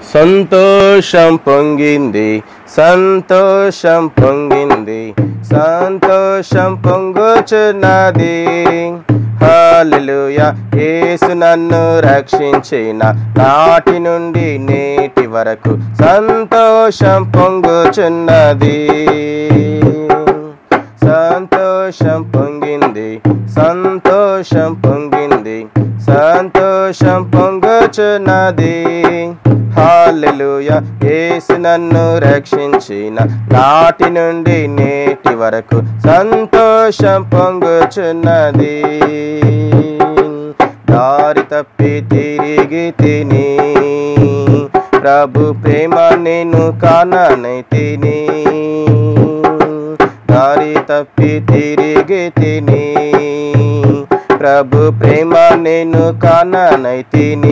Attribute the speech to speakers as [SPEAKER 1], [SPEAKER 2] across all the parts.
[SPEAKER 1] సంతోషం పొంగింది సంతోషం పొంగింది సంతోషం పొంగుచున్నది హల్లెలూయా యేసు నన్ను రక్షించిన నాటి నుండి నేటి వరకు సంతోషం పొంగుచున్నది సంతోషం పొంగింది సంతోషం పొంగింది సంతోషం పొంగుచున్నది హాలెలూయ యేసు నన్ను రక్షించిన నాటి నుండి నేటి వరకు సంతోషం పొంగుచున్నది దారి తప్పి తిరిగి తిని ప్రభు ప్రేమ నేను కాననైతిని దారి తప్పి తిరిగి తిని ప్రభు ప్రేమ నేను కాననైతిని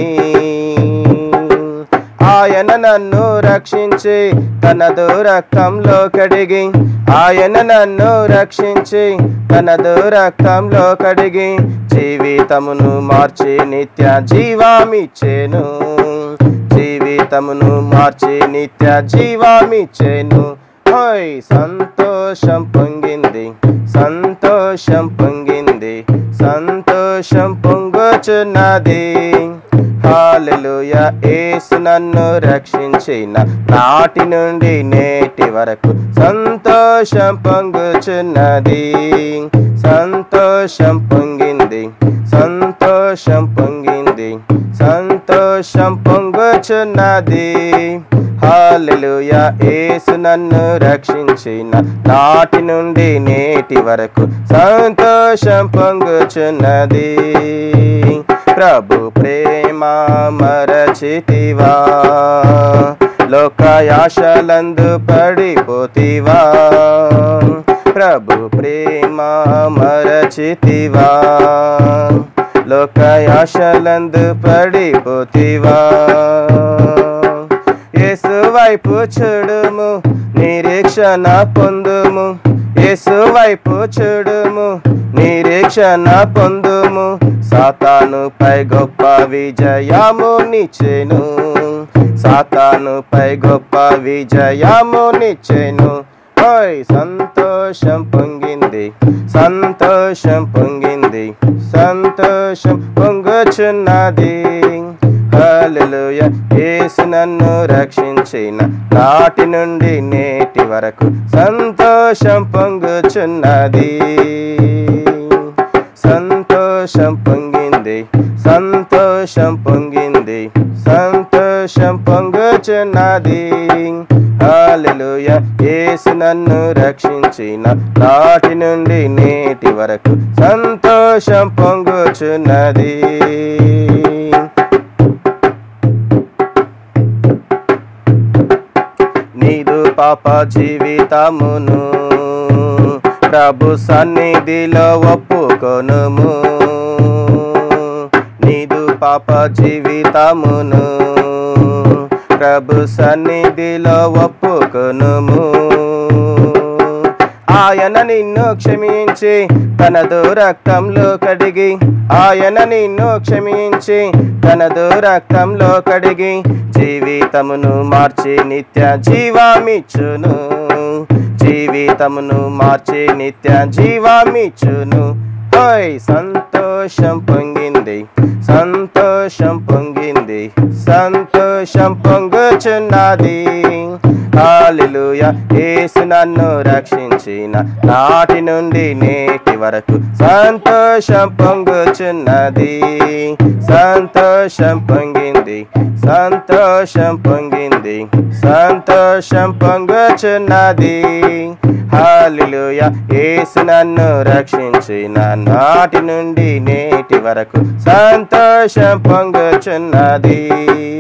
[SPEAKER 1] ఆయన నన్ను రక్షించి తనదు రక్తంలో కడిగి ఆయన నన్ను రక్షించి తనదు రక్తంలో కడిగి జీవితమును మార్చి నిత్య జీవామిచ్చేను జీవితమును మార్చి నిత్య జీవామిచ్చేను హోయ్ సంతోషం పొంగింది సంతోషం పొంగింది సంతోషం పొంగుచున్నది హాలెలూయ యేసు నన్ను రక్షించిన నాటి నుండి నేటి వరకు సంతోషం పొంగుచున్నది సంతోషం పొంగింది సంతోషం పొంగింది సంతోషం పొంగుచున్నది హాలెలూయ యేసు నన్ను రక్షించిన నాటి నుండి నేటి వరకు సంతోషం పొంగుచున్నది ప్రభు ప్రేమ మరచితివా లోకయాశలందు పడిపోతివా ప్రభు ప్రేమ మరచితివా లోకయాశలందు పడిపోతివా యేసు వైపు చూడుము నిరీక్షణ పొందుము యేసు వైపు చూడుము నిరీక్షణ పొందుము సాతానుపై గొప్ప విజయము నిచ్చెను సాతానుపై గొప్ప విజయము నిచ్చెను ఓయ్ సంతోషం పొంగింది సంతోషం పొంగింది సంతోషం పొంగుచున్నది హల్లెలూయ యేసు నన్ను రక్షించిన నాటి నుండి నేటి వరకు సంతోషం పొంగుచున్నది సంతోషం పొంగింది సంతోషం పొంగింది సంతోషం పొంగుచున్నది హల్లెలూయ యేసు నన్ను రక్షించిన నాటి నుండి నేటి వరకు సంతోషం పొంగుచున్నది నీదు పాప జీవితమును ప్రభు సన్నిధిలో ఒప్పుకొనుము నీదు పాప జీవితమును ప్రభు సన్నిధిలో ఒప్పుకొనుము ఆయన నిన్ను క్షమించి తనదు రక్తంలో కడిగి ఆయన నిన్ను క్షమించి తనదు రక్తంలో కడిగి జీవితమును మార్చి నిత్య జీవామిచ్చును జీవితమును మార్చి నిత్య జీవామిచ్చును ఓయ్ సంతోషం పొంగింది సంతోషం పొంగింది సంతోషం పొంగుచున్నది హాలెలూయ యేసు నన్ను రక్షించిన నాటి నుండి నేటి వరకు సంతోషం పొంగుచున్నది సంతోషం పొంగింది సంతోషం పొంగింది సంతోషం పొంగుచున్నది హాలెలూయ యేసు నన్ను రక్షించిన నాటి నుండి నేటి వరకు సంతోషం పొంగుచున్నది